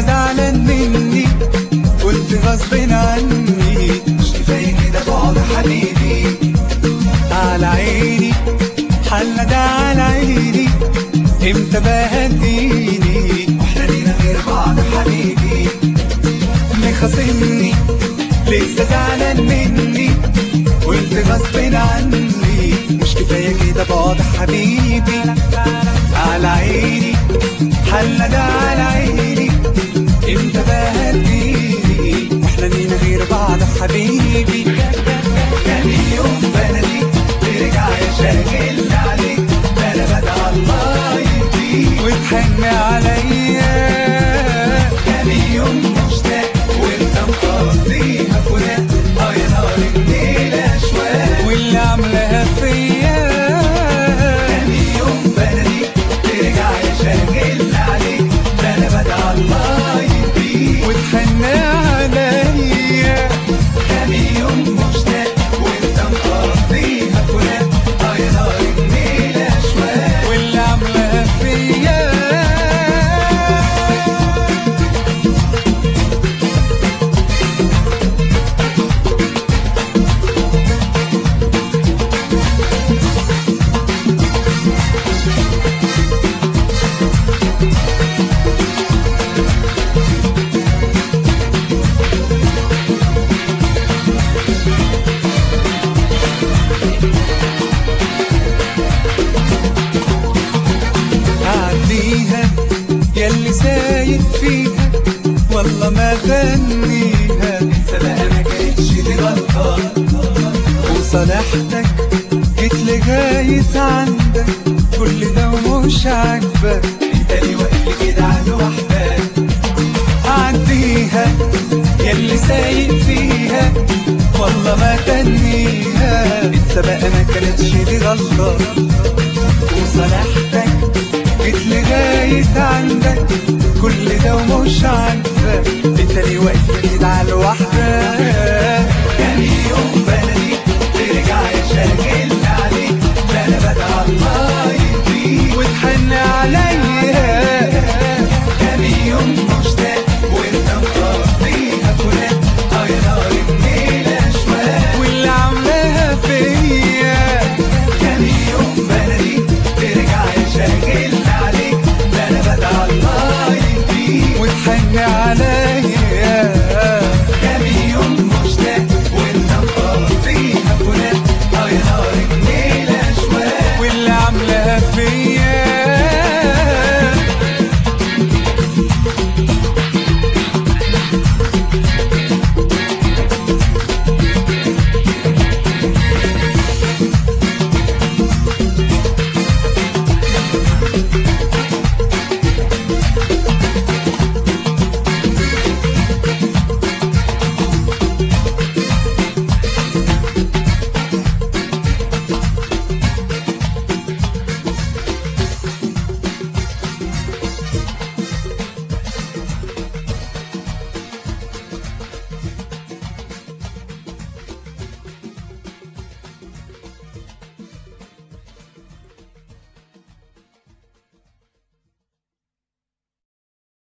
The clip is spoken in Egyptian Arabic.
زعلان مني قلت غصب عني مش كفاية كده بعد حبيبي على عيني حالنا ده على عيني امتى بقى هتجيني واحنا لينا غير بعض حبيبي مخاصمني لسه زعلان مني قلت غصب عني مش كفايه كده بعد حبيبي على عيني حالنا ده على عيني امتى بقى هتجيني واحنا لينا غير بعض حبيبي تاني يوم بلدي ترجع يا شاغل عليك ده انا بدعى الله يديك وتحن عليا تاني يوم مشتاق وانت مقضيها فراق اه يا نار الليل اشواق واللي عاملاها فيا تاني يوم بلدي ترجع يا شاغل عليك ده انا بدعى الله يديك وتحن عليا تاني يوم مشتاق وانت مقضيها فراق اه يا نار الليل اشواق واللي عاملاها فيا عديها ياللي سايق فيها والله ما غنيها سبقة ما كانتش دي غلطة وصالحتك جيت لغاية عندك كل ده ومش عاجبك انت ليه واقف كده على وحدك عديها ياللي سايق فيها والله ما تنيها السباقة ما كانتش دي غلطة وصالحتك جيت لغاية عندك كل ده ومش عاجبك انت ليه واقف كده على لوحدك